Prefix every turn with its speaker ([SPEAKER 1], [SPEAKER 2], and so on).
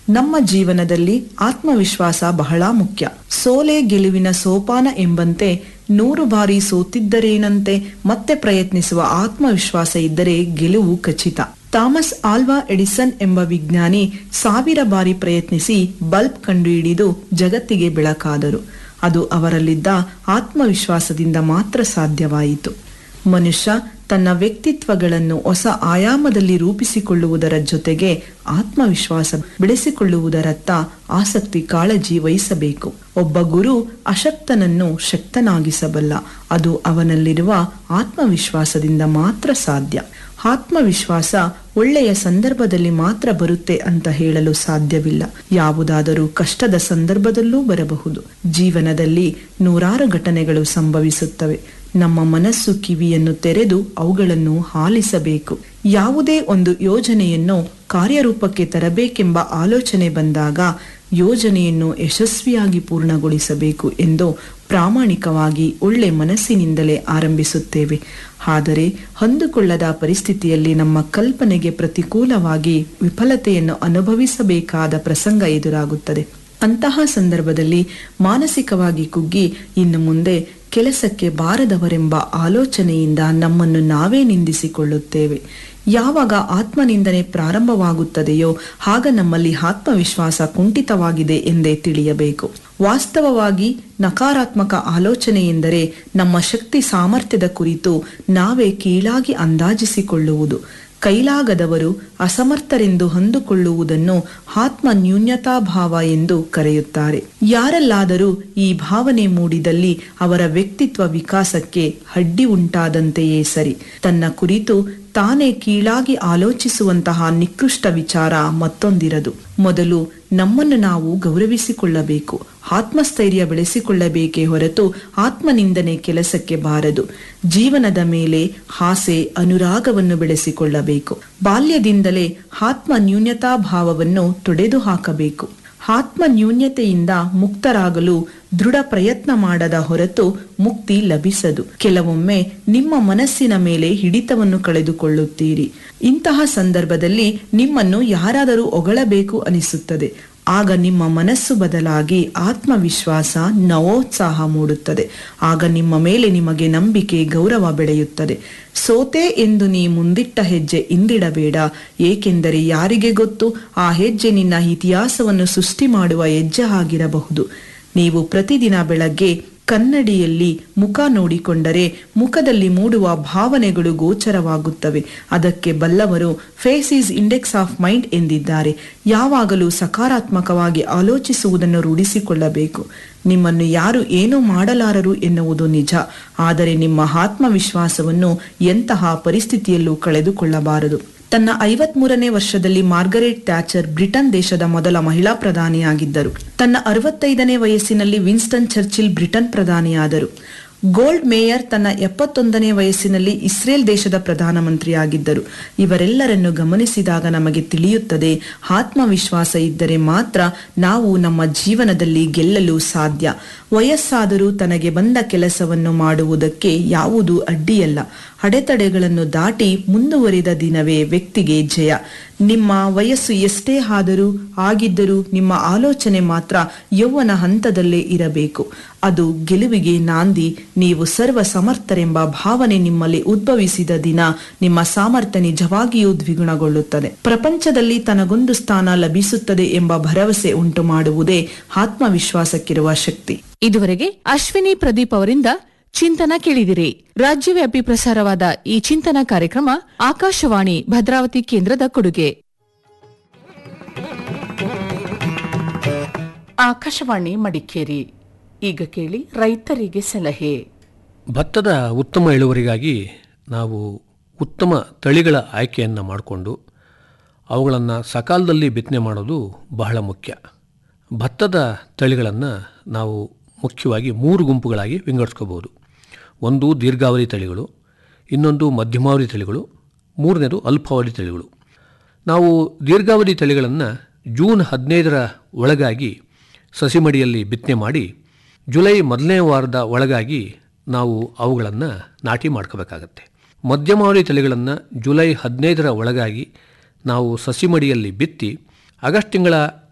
[SPEAKER 1] ನಮ್ಮ ಜೀವನದಲ್ಲಿ ಆತ್ಮವಿಶ್ವಾಸ ಬಹಳ ಮುಖ್ಯ ಸೋಲೆ ಗೆಲುವಿನ ಸೋಪಾನ ಎಂಬಂತೆ ನೂರು ಬಾರಿ ಸೋತಿದ್ದರೇನಂತೆ ಮತ್ತೆ ಪ್ರಯತ್ನಿಸುವ ಆತ್ಮವಿಶ್ವಾಸ ಇದ್ದರೆ ಗೆಲುವು ಖಚಿತ ಥಾಮಸ್ ಆಲ್ವಾ ಎಡಿಸನ್ ಎಂಬ ವಿಜ್ಞಾನಿ ಸಾವಿರ ಬಾರಿ ಪ್ರಯತ್ನಿಸಿ ಬಲ್ಬ್ ಕಂಡುಹಿಡಿದು ಜಗತ್ತಿಗೆ ಬೆಳಕಾದರು ಅದು ಅವರಲ್ಲಿದ್ದ ಆತ್ಮವಿಶ್ವಾಸದಿಂದ ಮಾತ್ರ ಸಾಧ್ಯವಾಯಿತು ಮನುಷ್ಯ ತನ್ನ ವ್ಯಕ್ತಿತ್ವಗಳನ್ನು ಹೊಸ ಆಯಾಮದಲ್ಲಿ ರೂಪಿಸಿಕೊಳ್ಳುವುದರ ಜೊತೆಗೆ ಆತ್ಮವಿಶ್ವಾಸ ಬೆಳೆಸಿಕೊಳ್ಳುವುದರತ್ತ ಆಸಕ್ತಿ ಕಾಳಜಿ ವಹಿಸಬೇಕು ಒಬ್ಬ ಗುರು ಅಶಕ್ತನನ್ನು ಶಕ್ತನಾಗಿಸಬಲ್ಲ ಅದು ಅವನಲ್ಲಿರುವ ಆತ್ಮವಿಶ್ವಾಸದಿಂದ ಮಾತ್ರ ಸಾಧ್ಯ ಆತ್ಮವಿಶ್ವಾಸ ಒಳ್ಳೆಯ ಸಂದರ್ಭದಲ್ಲಿ ಮಾತ್ರ ಬರುತ್ತೆ ಅಂತ ಹೇಳಲು ಸಾಧ್ಯವಿಲ್ಲ ಯಾವುದಾದರೂ ಕಷ್ಟದ ಸಂದರ್ಭದಲ್ಲೂ ಬರಬಹುದು ಜೀವನದಲ್ಲಿ ನೂರಾರು ಘಟನೆಗಳು ಸಂಭವಿಸುತ್ತವೆ ನಮ್ಮ ಮನಸ್ಸು ಕಿವಿಯನ್ನು ತೆರೆದು ಅವುಗಳನ್ನು ಆಲಿಸಬೇಕು ಯಾವುದೇ ಒಂದು ಯೋಜನೆಯನ್ನು ಕಾರ್ಯರೂಪಕ್ಕೆ ತರಬೇಕೆಂಬ ಆಲೋಚನೆ ಬಂದಾಗ ಯೋಜನೆಯನ್ನು ಯಶಸ್ವಿಯಾಗಿ ಪೂರ್ಣಗೊಳಿಸಬೇಕು ಎಂದು ಪ್ರಾಮಾಣಿಕವಾಗಿ ಒಳ್ಳೆ ಮನಸ್ಸಿನಿಂದಲೇ ಆರಂಭಿಸುತ್ತೇವೆ ಆದರೆ ಹೊಂದಿಕೊಳ್ಳದ ಪರಿಸ್ಥಿತಿಯಲ್ಲಿ ನಮ್ಮ ಕಲ್ಪನೆಗೆ ಪ್ರತಿಕೂಲವಾಗಿ ವಿಫಲತೆಯನ್ನು ಅನುಭವಿಸಬೇಕಾದ ಪ್ರಸಂಗ ಎದುರಾಗುತ್ತದೆ ಅಂತಹ ಸಂದರ್ಭದಲ್ಲಿ ಮಾನಸಿಕವಾಗಿ ಕುಗ್ಗಿ ಇನ್ನು ಮುಂದೆ ಕೆಲಸಕ್ಕೆ ಬಾರದವರೆಂಬ ಆಲೋಚನೆಯಿಂದ ನಮ್ಮನ್ನು ನಾವೇ ನಿಂದಿಸಿಕೊಳ್ಳುತ್ತೇವೆ ಯಾವಾಗ ಆತ್ಮನಿಂದನೆ ಪ್ರಾರಂಭವಾಗುತ್ತದೆಯೋ ಆಗ ನಮ್ಮಲ್ಲಿ ಆತ್ಮವಿಶ್ವಾಸ ಕುಂಠಿತವಾಗಿದೆ ಎಂದೇ ತಿಳಿಯಬೇಕು ವಾಸ್ತವವಾಗಿ ನಕಾರಾತ್ಮಕ ಆಲೋಚನೆ ಎಂದರೆ ನಮ್ಮ ಶಕ್ತಿ ಸಾಮರ್ಥ್ಯದ ಕುರಿತು ನಾವೇ ಕೀಳಾಗಿ ಅಂದಾಜಿಸಿಕೊಳ್ಳುವುದು ಕೈಲಾಗದವರು ಅಸಮರ್ಥರೆಂದು ಹೊಂದಿಕೊಳ್ಳುವುದನ್ನು ಆತ್ಮ ನ್ಯೂನ್ಯತಾಭಾವ ಎಂದು ಕರೆಯುತ್ತಾರೆ ಯಾರಲ್ಲಾದರೂ ಈ ಭಾವನೆ ಮೂಡಿದಲ್ಲಿ ಅವರ ವ್ಯಕ್ತಿತ್ವ ವಿಕಾಸಕ್ಕೆ ಅಡ್ಡಿ ಉಂಟಾದಂತೆಯೇ ಸರಿ ತನ್ನ ಕುರಿತು ತಾನೇ ಕೀಳಾಗಿ ಆಲೋಚಿಸುವಂತಹ ನಿಕೃಷ್ಟ ವಿಚಾರ ಮತ್ತೊಂದಿರದು ಮೊದಲು ನಮ್ಮನ್ನು ನಾವು ಗೌರವಿಸಿಕೊಳ್ಳಬೇಕು ಆತ್ಮಸ್ಥೈರ್ಯ ಬೆಳೆಸಿಕೊಳ್ಳಬೇಕೇ ಹೊರತು ಆತ್ಮನಿಂದನೆ ಕೆಲಸಕ್ಕೆ ಬಾರದು ಜೀವನದ ಮೇಲೆ ಆಸೆ ಅನುರಾಗವನ್ನು ಬೆಳೆಸಿಕೊಳ್ಳಬೇಕು ಬಾಲ್ಯದಿಂದಲೇ ಆತ್ಮ ನ್ಯೂನ್ಯತಾ ಭಾವವನ್ನು ತೊಡೆದು ಹಾಕಬೇಕು ಆತ್ಮ ನ್ಯೂನ್ಯತೆಯಿಂದ ಮುಕ್ತರಾಗಲು ದೃಢ ಪ್ರಯತ್ನ ಮಾಡದ ಹೊರತು ಮುಕ್ತಿ ಲಭಿಸದು ಕೆಲವೊಮ್ಮೆ ನಿಮ್ಮ ಮನಸ್ಸಿನ ಮೇಲೆ ಹಿಡಿತವನ್ನು ಕಳೆದುಕೊಳ್ಳುತ್ತೀರಿ ಇಂತಹ ಸಂದರ್ಭದಲ್ಲಿ ನಿಮ್ಮನ್ನು ಯಾರಾದರೂ ಹೊಗಳಬೇಕು ಅನಿಸುತ್ತದೆ ಆಗ ನಿಮ್ಮ ಮನಸ್ಸು ಬದಲಾಗಿ ಆತ್ಮವಿಶ್ವಾಸ ನವೋತ್ಸಾಹ ಮೂಡುತ್ತದೆ ಆಗ ನಿಮ್ಮ ಮೇಲೆ ನಿಮಗೆ ನಂಬಿಕೆ ಗೌರವ ಬೆಳೆಯುತ್ತದೆ ಸೋತೆ ಎಂದು ನೀ ಮುಂದಿಟ್ಟ ಹೆಜ್ಜೆ ಇಂದಿಡಬೇಡ ಏಕೆಂದರೆ ಯಾರಿಗೆ ಗೊತ್ತು ಆ ಹೆಜ್ಜೆ ನಿನ್ನ ಇತಿಹಾಸವನ್ನು ಸೃಷ್ಟಿ ಮಾಡುವ ಹೆಜ್ಜೆ ಆಗಿರಬಹುದು ನೀವು ಪ್ರತಿದಿನ ಬೆಳಗ್ಗೆ ಕನ್ನಡಿಯಲ್ಲಿ ಮುಖ ನೋಡಿಕೊಂಡರೆ ಮುಖದಲ್ಲಿ ಮೂಡುವ ಭಾವನೆಗಳು ಗೋಚರವಾಗುತ್ತವೆ ಅದಕ್ಕೆ ಬಲ್ಲವರು face is index of mind ಎಂದಿದ್ದಾರೆ ಯಾವಾಗಲೂ ಸಕಾರಾತ್ಮಕವಾಗಿ ಆಲೋಚಿಸುವುದನ್ನು ರೂಢಿಸಿಕೊಳ್ಳಬೇಕು ನಿಮ್ಮನ್ನು ಯಾರು ಏನೂ ಮಾಡಲಾರರು ಎನ್ನುವುದು ನಿಜ ಆದರೆ ನಿಮ್ಮ ಆತ್ಮವಿಶ್ವಾಸವನ್ನು ಎಂತಹ ಪರಿಸ್ಥಿತಿಯಲ್ಲೂ ಕಳೆದುಕೊಳ್ಳಬಾರದು ತನ್ನ ಐವತ್ಮೂರನೇ ವರ್ಷದಲ್ಲಿ ಮಾರ್ಗರೆಟ್ ಥ್ಯಾಚರ್ ಬ್ರಿಟನ್ ದೇಶದ ಮೊದಲ ಮಹಿಳಾ ಪ್ರಧಾನಿಯಾಗಿದ್ದರು ತನ್ನ ಅರವತ್ತೈದನೇ ವಯಸ್ಸಿನಲ್ಲಿ ವಿನ್ಸ್ಟನ್ ಚರ್ಚಿಲ್ ಬ್ರಿಟನ್ ಪ್ರಧಾನಿಯಾದರು ಗೋಲ್ಡ್ ಮೇಯರ್ ತನ್ನ ಎಪ್ಪತ್ತೊಂದನೇ ವಯಸ್ಸಿನಲ್ಲಿ ಇಸ್ರೇಲ್ ದೇಶದ ಪ್ರಧಾನಮಂತ್ರಿಯಾಗಿದ್ದರು ಇವರೆಲ್ಲರನ್ನು ಗಮನಿಸಿದಾಗ ನಮಗೆ ತಿಳಿಯುತ್ತದೆ ಆತ್ಮವಿಶ್ವಾಸ ಇದ್ದರೆ ಮಾತ್ರ ನಾವು ನಮ್ಮ ಜೀವನದಲ್ಲಿ ಗೆಲ್ಲಲು ಸಾಧ್ಯ ವಯಸ್ಸಾದರೂ ತನಗೆ ಬಂದ ಕೆಲಸವನ್ನು ಮಾಡುವುದಕ್ಕೆ ಯಾವುದೂ ಅಡ್ಡಿಯಲ್ಲ ಅಡೆತಡೆಗಳನ್ನು ದಾಟಿ ಮುಂದುವರಿದ ದಿನವೇ ವ್ಯಕ್ತಿಗೆ ಜಯ ನಿಮ್ಮ ವಯಸ್ಸು ಎಷ್ಟೇ ಆದರೂ ಆಗಿದ್ದರೂ ನಿಮ್ಮ ಆಲೋಚನೆ ಮಾತ್ರ ಯೌವನ ಹಂತದಲ್ಲೇ ಇರಬೇಕು ಅದು ಗೆಲುವಿಗೆ ನಾಂದಿ ನೀವು ಸರ್ವ ಸಮರ್ಥರೆಂಬ ಭಾವನೆ ನಿಮ್ಮಲ್ಲಿ ಉದ್ಭವಿಸಿದ ದಿನ ನಿಮ್ಮ ಸಾಮರ್ಥ್ಯ ನಿಜವಾಗಿಯೂ ದ್ವಿಗುಣಗೊಳ್ಳುತ್ತದೆ ಪ್ರಪಂಚದಲ್ಲಿ ತನಗೊಂದು ಸ್ಥಾನ ಲಭಿಸುತ್ತದೆ ಎಂಬ ಭರವಸೆ ಉಂಟು ಮಾಡುವುದೇ ಆತ್ಮವಿಶ್ವಾಸಕ್ಕಿರುವ ಶಕ್ತಿ
[SPEAKER 2] ಇದುವರೆಗೆ ಅಶ್ವಿನಿ ಪ್ರದೀಪ್ ಅವರಿಂದ ಚಿಂತನ ಕೇಳಿದಿರಿ ರಾಜ್ಯವ್ಯಾಪಿ ಪ್ರಸಾರವಾದ ಈ ಚಿಂತನ ಕಾರ್ಯಕ್ರಮ ಆಕಾಶವಾಣಿ ಭದ್ರಾವತಿ ಕೇಂದ್ರದ ಕೊಡುಗೆ ಆಕಾಶವಾಣಿ ಮಡಿಕೇರಿ ಈಗ ಕೇಳಿ ರೈತರಿಗೆ ಸಲಹೆ
[SPEAKER 3] ಭತ್ತದ ಉತ್ತಮ ಇಳುವರಿಗಾಗಿ ನಾವು ಉತ್ತಮ ತಳಿಗಳ ಆಯ್ಕೆಯನ್ನು ಮಾಡಿಕೊಂಡು ಅವುಗಳನ್ನು ಸಕಾಲದಲ್ಲಿ ಬಿತ್ತನೆ ಮಾಡೋದು ಬಹಳ ಮುಖ್ಯ ಭತ್ತದ ತಳಿಗಳನ್ನು ನಾವು ಮುಖ್ಯವಾಗಿ ಮೂರು ಗುಂಪುಗಳಾಗಿ ವಿಂಗಡಿಸ್ಕೋಬೋದು ಒಂದು ದೀರ್ಘಾವಧಿ ತಳಿಗಳು ಇನ್ನೊಂದು ಮಧ್ಯಮಾವಧಿ ತಳಿಗಳು ಮೂರನೇದು ಅಲ್ಪಾವಧಿ ತಳಿಗಳು ನಾವು ದೀರ್ಘಾವಧಿ ತಳಿಗಳನ್ನು ಜೂನ್ ಹದಿನೈದರ ಒಳಗಾಗಿ ಸಸಿಮಡಿಯಲ್ಲಿ ಬಿತ್ತನೆ ಮಾಡಿ ಜುಲೈ ಮೊದಲನೇ ವಾರದ ಒಳಗಾಗಿ ನಾವು ಅವುಗಳನ್ನು ನಾಟಿ ಮಾಡ್ಕೋಬೇಕಾಗತ್ತೆ ಮಧ್ಯಮಾವಧಿ ತಳಿಗಳನ್ನು ಜುಲೈ ಹದಿನೈದರ ಒಳಗಾಗಿ ನಾವು ಸಸಿಮಡಿಯಲ್ಲಿ ಬಿತ್ತಿ ಆಗಸ್ಟ್ ತಿಂಗಳ